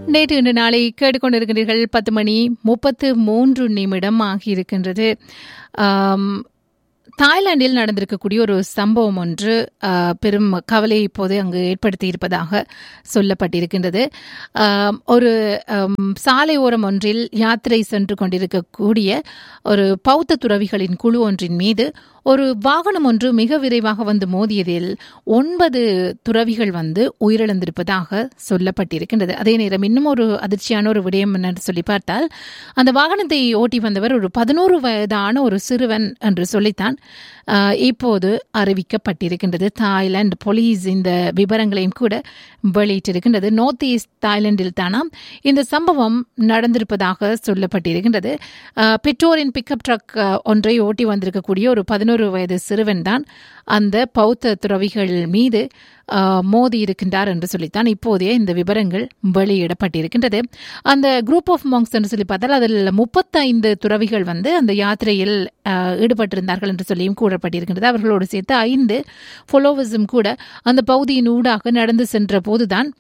நேற்று இன்று நாளை கேட்டுக்கொண்டிருக்கிறீர்கள் பத்து மணி முப்பத்து மூன்று நிமிடம் ஆகியிருக்கின்றது ஆம், தாய்லாந்தில் நடந்திருக்கக்கூடிய ஒரு சம்பவம் ஒன்று ஆ, பெரும் கவலையை இப்போது அங்கு ஏற்படுத்தி இருப்பதாக சொல்லப்பட்டிருக்கின்றது ஆம், ஒரு ஆம், சாலை ஓரம் ஒன்றில் யாத்திரை சென்று கொண்டிருக்கக்கூடிய ஒரு பௌத்த துறவிகளின் குழு ஒன்றின் மீது ஒரு வாகனம் ஒன்று மிக விரைவாக வந்து மோதியதில் ஒன்பது துறவிகள் வந்து உயிரிழந்திருப்பதாக சொல்லப்பட்டிருக்கின்றது அதே நேரம் இன்னும் ஒரு அதிர்ச்சியான ஒரு விடயம் என்னன்னு சொல்லி பார்த்தால் அந்த வாகனத்தை ஓட்டி வந்தவர் ஒரு பதினோரு வயதான ஒரு சிறுவன் என்று சொல்லித்தான் ஆஹ், இப்போது அறிவிக்கப்பட்டிருக்கின்றது தாய்லாந்து போலீஸ் இந்த விவரங்களையும் கூட வெளியிட்டிருக்கின்றது நார்த் ஈஸ்ட் தாய்லாந்தில் தானாம் இந்த சம்பவம் நடந்திருப்பதாக சொல்லப்பட்டிருக்கின்றது ஆஹ், பெற்றோரின் பிக்கப் ட்ரக் ஆஹ், ஒன்றை ஓட்டி வந்திருக்கக்கூடிய ஒரு பதினோரு வயது சிறுவன் தான் அந்த பௌத்த துறவிகள் மீது ஆஹ், மோதி இருக்கின்றார் என்று சொல்லித்தான் இப்போதைய இந்த விவரங்கள் வெளியிடப்பட்டிருக்கின்றது அந்த குரூப் ஆஃப் மாங்ஸ் என்று சொல்லி பார்த்தால் அதில் முப்பத்தைந்து துறவிகள் வந்து அந்த யாத்திரையில் ஆஹ், ஈடுபட்டிருந்தார்கள் என்று சொல்லியும் கூறப்பட்டிருக்கின்றது அவர்களோடு சேர்த்து ஐந்து ஃபாலோவர்ஸும் கூட அந்த பகுதியின் ஊடாக நடந்து சென்ற போதுதான்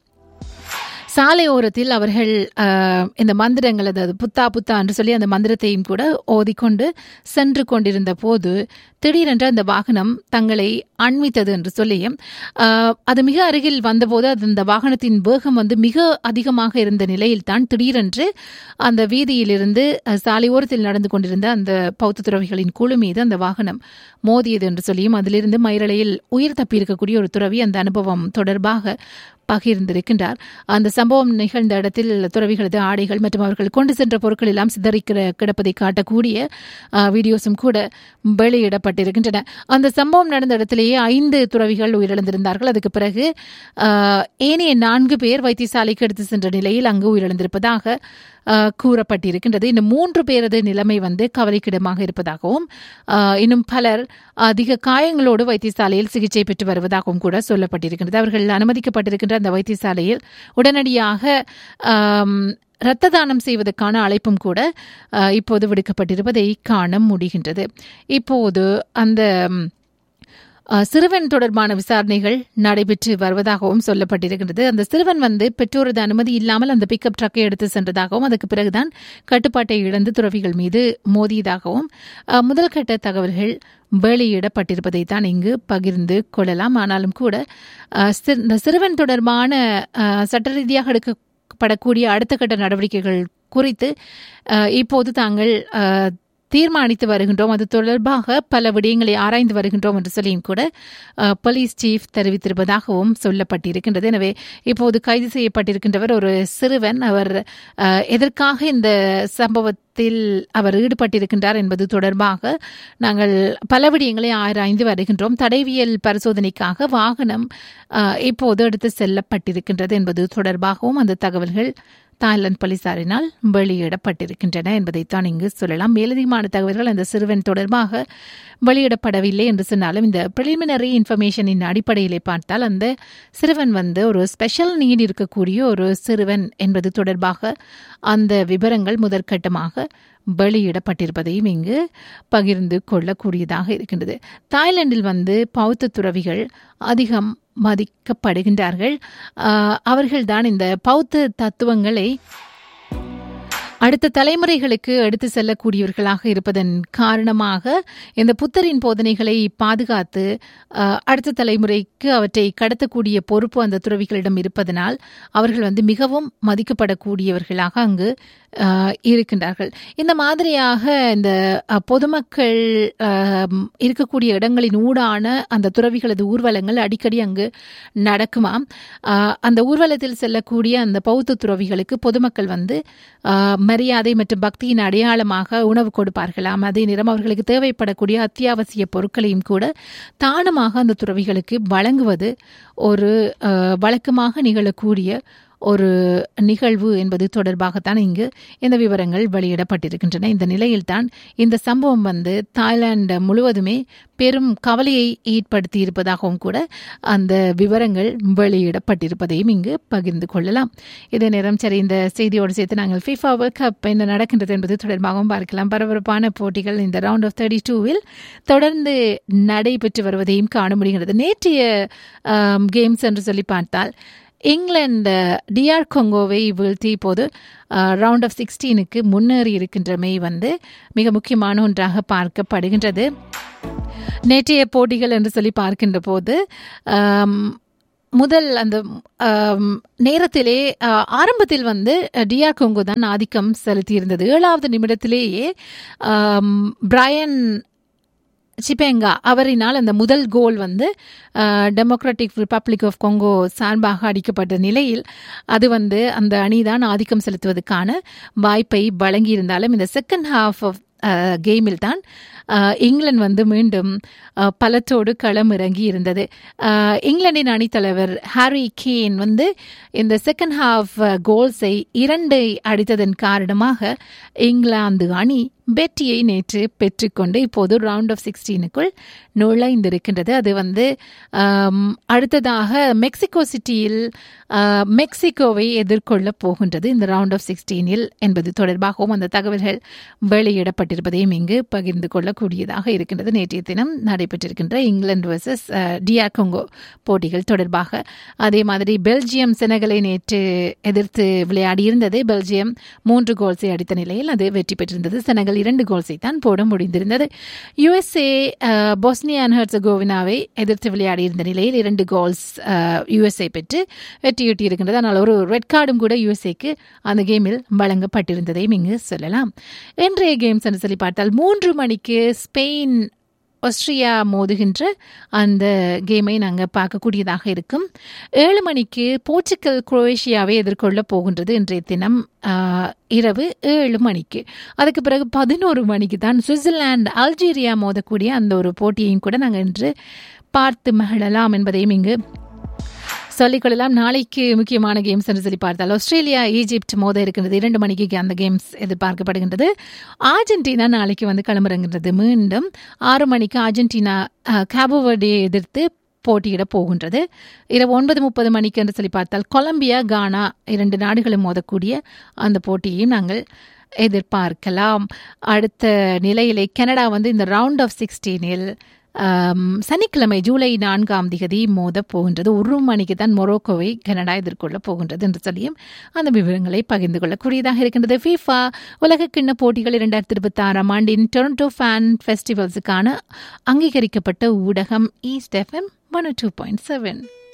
சாலை ஓரத்தில் அவர்கள் ஆஹ், இந்த மந்திரங்கள் அதாவது புத்தா புத்தா என்று சொல்லி அந்த மந்திரத்தையும் கூட ஓதிக்கொண்டு சென்று கொண்டிருந்த போது திடீரென்று அந்த வாகனம் தங்களை அண்மித்தது என்று சொல்லியும் ஆஹ், அது மிக அருகில் வந்தபோது அது அந்த வாகனத்தின் வேகம் வந்து மிக அதிகமாக இருந்த நிலையில் தான் திடீரென்று அந்த வீதியிலிருந்து அஹ், சாலை ஓரத்தில் நடந்து கொண்டிருந்த அந்த பௌத்த துறவிகளின் குழு மீது அந்த வாகனம் மோதியது என்று சொல்லியும் அதிலிருந்து மயிரலையில் உயிர் தப்பியிருக்கக்கூடிய ஒரு துறவி அந்த அனுபவம் தொடர்பாக பகிர்ந்திருக்கின்றார் அந்த சம்பவம் நிகழ்ந்த இடத்தில் துறவிகளது ஆடைகள் மற்றும் அவர்கள் கொண்டு சென்ற பொருட்கள் எல்லாம் சிதறி கிட- கிடப்பதை காட்டக்கூடிய ஆ, வீடியோஸும் கூட வெளியிடப்பட்டிருக்கின்றன அந்த சம்பவம் நடந்த இடத்திலேயே ஐந்து துறவிகள் உயிரிழந்திருந்தார்கள் அதுக்கு பிறகு ஆ, ஏனைய நான்கு பேர் வைத்தியசாலைக்கு எடுத்து சென்ற நிலையில் அங்கு உயிரிழந்திருப்பதாக ஆ, கூறப்பட்டிருக்கின்றது இன்னும் மூன்று பேரது நிலைமை வந்து கவலைக்கிடமாக இருப்பதாகவும் ஆ, இன்னும் பலர் அதிக காயங்களோடு வைத்தியசாலையில் சிகிச்சை பெற்று வருவதாகவும் கூட சொல்லப்பட்டிருக்கின்றது அவர்கள் அனுமதிக்கப்பட்டிருக்கின்ற அந்த வைத்தியசாலையில் உடனடியாக ஆம், இரத்த தானம் செய்வதற்கான அழைப்பும் கூட ஆ, இப்போது விடுக்கப்பட்டிருப்பதை காண முடிகின்றது இப்போது அந்த ம், அஹ், சிறுவன் தொடர்பான விசாரணைகள் நடைபெற்று வருவதாகவும் சொல்லப்பட்டிருக்கின்றது அந்த சிறுவன் வந்து பெற்றோரது அனுமதி இல்லாமல் அந்த பிக்கப் ட்ரக்கை எடுத்து சென்றதாகவும் அதுக்கு பிறகுதான் கட்டுப்பாட்டை இழந்து துறவிகள் மீது மோதியதாகவும் அஹ், முதல் கட்ட தகவல்கள் வெளியிடப்பட்டிருப்பதை தான் இங்கு பகிர்ந்து கொள்ளலாம் ஆனாலும் கூட அஹ், சி- இந்த சிறுவன் தொடர்பான அஹ், சட்ட ரீதியாக எடுக்கப்படக்கூடிய அடுத்த கட்ட நடவடிக்கைகள் குறித்து அஹ், இப்போது தாங்கள் அஹ், தீர்மானித்து வருகின்றோம் அது தொடர்பாக பல விடயங்களை ஆராய்ந்து வருகின்றோம் என்று சொல்லியும் கூட அஹ், போலீஸ் சீஃப் தெரிவித்திருப்பதாகவும் சொல்லப்பட்டிருக்கின்றது எனவே இப்போது கைது செய்யப்பட்டிருக்கின்றவர் ஒரு சிறுவன் அவர் அஹ், எதற்காக இந்த சம்பவத்தில் அவர் ஈடுபட்டிருக்கின்றார் என்பது தொடர்பாக நாங்கள் பல விடயங்களை ஆராய்ந்து வருகின்றோம் தடைவியல் பரிசோதனைக்காக வாகனம் அஹ், இப்போது எடுத்து செல்லப்பட்டிருக்கின்றது என்பது தொடர்பாகவும் அந்த தகவல்கள் தாய்லாந்து போலீசாரினால் வெளியிடப்பட்டிருக்கின்றன என்பதைத்தான் இங்கு சொல்லலாம் மேலதிகமான தகவல்கள் அந்த சிறுவன் தொடர்பாக வெளியிடப்படவில்லை என்று சொன்னாலும் இந்த பிரிலிமினரி இன்ஃபர்மேஷனின் அடிப்படையிலே பார்த்தால் அந்த சிறுவன் வந்து ஒரு ஸ்பெஷல் நீட் இருக்கக்கூடிய ஒரு சிறுவன் என்பது தொடர்பாக அந்த விவரங்கள் முதற்கட்டமாக வெளியிடப்பட்டிருப்பதையும் இங்கு பகிர்ந்து கொள்ளக்கூடியதாக இருக்கின்றது தாய்லாந்தில் வந்து பௌத்த துறவிகள் அதிகம் மதிக்கப்படுகின்றார்கள் ஆஹ், அவர்கள்தான் இந்த பௌத்த தத்துவங்களை அடுத்த தலைமுறைகளுக்கு எடுத்து செல்லக்கூடியவர்களாக இருப்பதன் காரணமாக இந்த புத்தரின் போதனைகளை பாதுகாத்து அஹ், அடுத்த தலைமுறைக்கு அவற்றை கடத்தக்கூடிய பொறுப்பு அந்த துறவிகளிடம் இருப்பதனால் அவர்கள் வந்து மிகவும் மதிக்கப்படக்கூடியவர்களாக அங்கு அஹ், இருக்கின்றார்கள் இந்த மாதிரியாக இந்த அஹ், பொதுமக்கள் அஹ், இருக்கக்கூடிய இடங்களின் ஊடான அந்த துறவிகளது ஊர்வலங்கள் அடிக்கடி அங்கு நடக்குமாம் அஹ், அந்த ஊர்வலத்தில் செல்லக்கூடிய அந்த பௌத்த துறவிகளுக்கு பொதுமக்கள் வந்து அஹ், மரியாதை மற்றும் பக்தியின் அடையாளமாக உணவு கொடுப்பார்களாம் அதே நேரம் அவர்களுக்கு தேவைப்படக்கூடிய அத்தியாவசிய பொருட்களையும் கூட தானமாக அந்த துறவிகளுக்கு வழங்குவது ஒரு அஹ், வழக்கமாக நிகழக்கூடிய ஒரு நிகழ்வு என்பது தொடர்பாகத்தான் இங்கு இந்த விவரங்கள் வெளியிடப்பட்டிருக்கின்றன இந்த நிலையில்தான் இந்த சம்பவம் வந்து தாய்லாந்து முழுவதுமே பெரும் கவலையை ஏற்படுத்தி இருப்பதாகவும் கூட அந்த விவரங்கள் வெளியிடப்பட்டிருப்பதையும் இங்கு பகிர்ந்து கொள்ளலாம் இதே நேரம் சரி இந்த செய்தியோடு சேர்த்து நாங்கள் ஃபிஃபா வேர்ல்ட் கப் என்ன நடக்கின்றது என்பது தொடர்பாகவும் பார்க்கலாம் பரபரப்பான போட்டிகள் இந்த ரவுண்ட் ஆஃப் தேர்ட்டி டூவில் தொடர்ந்து நடைபெற்று வருவதையும் காண முடிகிறது நேற்றைய கேம்ஸ் என்று சொல்லி பார்த்தால் இங்கிலாந்து டிஆர் கொங்கோவை வீழ்த்தி இப்போது ரவுண்ட் ஆஃப் சிக்ஸ்டீனுக்கு முன்னேறி இருக்கின்றமை வந்து மிக முக்கியமான ஒன்றாக பார்க்கப்படுகின்றது நேற்றைய போட்டிகள் என்று சொல்லி பார்க்கின்ற போது முதல் அந்த நேரத்திலே ஆரம்பத்தில் வந்து டிஆர் கொங்கோ தான் ஆதிக்கம் செலுத்தியிருந்தது ஏழாவது நிமிடத்திலேயே பிரையன் சிபெங்கா அவரினால் அந்த முதல் கோல் வந்து டெமோக்ராட்டிக் ரிப்பப்ளிக் ஆஃப் கொங்கோ சார்பாக அடிக்கப்பட்ட நிலையில் அது வந்து அந்த அணிதான் ஆதிக்கம் செலுத்துவதற்கான வாய்ப்பை வழங்கியிருந்தாலும் இந்த செகண்ட் ஹாஃப் ஆஃப் கேமில் தான் இங்கிலாந்து வந்து மீண்டும் பலத்தோடு களம் இறங்கி இருந்தது இங்கிலாந்தின் அணித்தலைவர் ஹாரி கேன் வந்து இந்த செகண்ட் ஹாஃப் கோல்ஸை இரண்டை அடித்ததன் காரணமாக இங்கிலாந்து அணி வெற்றியை நேற்று பெற்றுக்கொண்டு இப்போது ரவுண்ட் ஆஃப் சிக்ஸ்டீனுக்குள் நுழைந்திருக்கின்றது அது வந்து அடுத்ததாக மெக்சிகோ சிட்டியில் மெக்சிகோவை எதிர்கொள்ள போகின்றது இந்த ரவுண்ட் ஆஃப் சிக்ஸ்டீனில் என்பது தொடர்பாகவும் அந்த தகவல்கள் வெளியிடப்பட்டிருப்பதையும் இங்கு பகிர்ந்து கொள்ளக்கூடியதாக இருக்கின்றது நேற்றைய தினம் நடைபெற்றிருக்கின்ற இங்கிலாந்து வர்சஸ் டிஆர் கொங்கோ போட்டிகள் தொடர்பாக அதே மாதிரி பெல்ஜியம் செனகலை நேற்று எதிர்த்து விளையாடியிருந்தது பெல்ஜியம் மூன்று கோல்ஸை அடித்த நிலையில் அது வெற்றி பெற்றிருந்தது செனகல் இரண்டு கோல்ஸை தான் போட முடிந்திருந்தது யுஎஸ்ஏ பொஸ்னியா அண்ட் ஹெர்சகோவினாவை எதிர்த்து விளையாடியிருந்த நிலையில் இரண்டு கோல்ஸ் யுஎஸ்ஏ பெற்று வெற்றியீட்டி இருக்கின்றது ஆனால் ஒரு ரெட் கார்டும் கூட யுஎஸ்ஏக்கு அந்த கேமில் வழங்கப்பட்டிருந்ததையும் இங்கு சொல்லலாம் இன்றைய கேம்ஸ் என்று சொல்லி பார்த்தால் மூன்று மணிக்கு ஸ்பெயின் ஆஸ்திரியா மோதுகின்ற அந்த கேமை நாங்கள் பார்க்கக்கூடியதாக இருக்கும் ஏழு மணிக்கு போர்ச்சுக்கல் குரோவேஷியாவை எதிர்கொள்ள போகின்றது இன்றைய தினம் இரவு ஏழு மணிக்கு அதுக்கு பிறகு பதினோரு மணிக்கு தான் சுவிட்சர்லாந்து அல்ஜீரியா மோதக்கூடிய அந்த ஒரு போட்டியையும் கூட நாங்கள் இன்று பார்த்து மகிழலாம் என்பதையும் இங்கு சொல்லிக்கொள்ளலாம் நாளைக்கு முக்கியமான கேம்ஸ் என்று சொல்லி பார்த்தால் ஆஸ்திரேலியா ஈஜிப்ட் மோத இருக்கின்றது இரண்டு மணிக்கு அந்த கேம்ஸ் எதிர்பார்க்கப்படுகின்றது அர்ஜென்டினா நாளைக்கு வந்து களமிறங்குகிறது மீண்டும் ஆறு மணிக்கு அர்ஜென்டினா கேபோவர்டியை எதிர்த்து போட்டியிட போகின்றது இரவு ஒன்பது முப்பது மணிக்கு என்று சொல்லி பார்த்தால் கொலம்பியா கானா இரண்டு நாடுகளும் மோதக்கூடிய அந்த போட்டியையும் நாங்கள் எதிர்பார்க்கலாம் அடுத்த நிலையிலே கனடா வந்து இந்த ரவுண்ட் ஆஃப் சிக்ஸ்டீனில் சனிக்கிழமை ஜூலை நான்காம் திகதி மோத போகின்றது ஒரு மணிக்கு தான் மொரோக்கோவை கனடா எதிர்கொள்ள போகின்றது என்று சொல்லியும் அந்த விவரங்களை பகிர்ந்து கொள்ளக்கூடியதாக இருக்கின்றது ஃபீஃபா உலக கிண்ண போட்டிகள் இரண்டாயிரத்தி இருபத்தி ஆறாம் ஆண்டின் டொரண்டோ ஃபேன் ஃபெஸ்டிவல்ஸுக்கான அங்கீகரிக்கப்பட்ட ஊடகம் east FM one two point seven